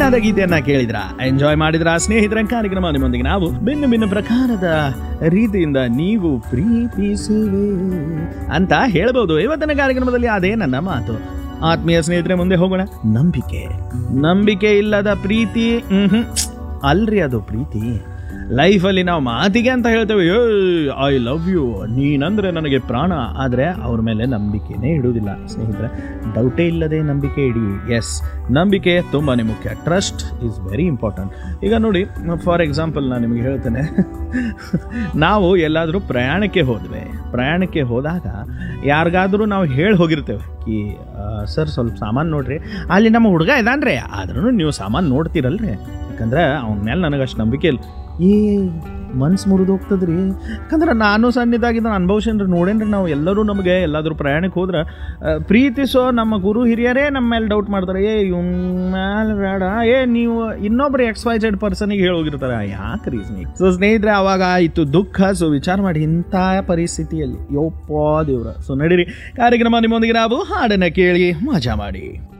ಸೊಗಸಾದ ಗೀತೆಯನ್ನ ಕೇಳಿದ್ರ ಎಂಜಾಯ್ ಮಾಡಿದ್ರ ಸ್ನೇಹಿತರ ಕಾರ್ಯಕ್ರಮ ನಿಮ್ಮೊಂದಿಗೆ ನಾವು ಭಿನ್ನ ಭಿನ್ನ ಪ್ರಕಾರದ ರೀತಿಯಿಂದ ನೀವು ಪ್ರೀತಿಸುವೆ ಅಂತ ಹೇಳ್ಬೋದು ಇವತ್ತಿನ ಕಾರ್ಯಕ್ರಮದಲ್ಲಿ ಅದೇ ನನ್ನ ಮಾತು ಆತ್ಮೀಯ ಸ್ನೇಹಿತರೆ ಮುಂದೆ ಹೋಗೋಣ ನಂಬಿಕೆ ನಂಬಿಕೆ ಇಲ್ಲದ ಪ್ರೀತಿ ಹ್ಮ್ ಅಲ್ರಿ ಅದು ಪ್ರೀತಿ ಲೈಫಲ್ಲಿ ನಾವು ಮಾತಿಗೆ ಅಂತ ಹೇಳ್ತೇವೆ ಏ ಐ ಲವ್ ಯು ನೀನಂದ್ರೆ ನನಗೆ ಪ್ರಾಣ ಆದರೆ ಅವ್ರ ಮೇಲೆ ನಂಬಿಕೆನೇ ಇಡುವುದಿಲ್ಲ ಸ್ನೇಹಿತರೆ ಡೌಟೇ ಇಲ್ಲದೆ ನಂಬಿಕೆ ಇಡಿ ಎಸ್ ನಂಬಿಕೆ ತುಂಬಾ ಮುಖ್ಯ ಟ್ರಸ್ಟ್ ಈಸ್ ವೆರಿ ಇಂಪಾರ್ಟೆಂಟ್ ಈಗ ನೋಡಿ ಫಾರ್ ಎಕ್ಸಾಂಪಲ್ ನಾನು ನಿಮಗೆ ಹೇಳ್ತೇನೆ ನಾವು ಎಲ್ಲಾದರೂ ಪ್ರಯಾಣಕ್ಕೆ ಹೋದ್ವಿ ಪ್ರಯಾಣಕ್ಕೆ ಹೋದಾಗ ಯಾರಿಗಾದರೂ ನಾವು ಹೇಳಿ ಹೋಗಿರ್ತೇವೆ ಕಿ ಸರ್ ಸ್ವಲ್ಪ ಸಾಮಾನು ನೋಡ್ರಿ ಅಲ್ಲಿ ನಮ್ಮ ಹುಡುಗ ಇದಾನ್ರಿ ಆದ್ರೂ ನೀವು ಸಾಮಾನು ನೋಡ್ತೀರಲ್ರಿ ಯಾಕಂದ್ರೆ ಅವನ ಮೇಲೆ ನನಗೆ ಅಷ್ಟು ನಂಬಿಕೆ ಇಲ್ಲ ಏ ಮನ್ಸು ಮುರಿದು ಹೋಗ್ತದ್ರಿ ಯಾಕಂದ್ರೆ ನಾನು ಸಣ್ಣದಾಗಿದ್ದ ಅನುಭವಿಸೇನ್ರಿ ನೋಡೇನ್ರಿ ನಾವು ಎಲ್ಲರೂ ನಮಗೆ ಎಲ್ಲಾದರೂ ಪ್ರಯಾಣಕ್ಕೆ ಹೋದ್ರೆ ಆ, ಪ್ರೀತಿಸೋ ನಮ್ಮ ಗುರು ಹಿರಿಯರೇ ನಮ್ಮ ಮೇಲೆ ಡೌಟ್ ಮಾಡ್ತಾರೆ ಏ ಇವ್ನ ಮೇಲೆ ಬೇಡ ಏ ನೀವು ಇನ್ನೊಬ್ರು ಎಕ್ಸ್ ವೈ ಜೆಡ್ ಪರ್ಸನಿಗೆ ಹೇಳೋಗಿರ್ತಾರೆ ಯಾಕೆ ರೀ ಸ್ನೇಹಿತ ಸೊ ಸ್ನೇಹಿತರೆ ಅವಾಗ ಆಯಿತು ದುಃಖ ಸೊ ವಿಚಾರ ಮಾಡಿ ಇಂಥ ಪರಿಸ್ಥಿತಿಯಲ್ಲಿ ಯೋಪ್ಪ ದೇವ್ರ ಸೊ ನಡೀರಿ ಕಾರ್ಯಕ್ರಮ ನಿಮ್ಮೊಂದಿಗೆ ನಾವು ಹಾಡನ್ನು ಕೇಳಿ ಮಜಾ ಮಾಡಿ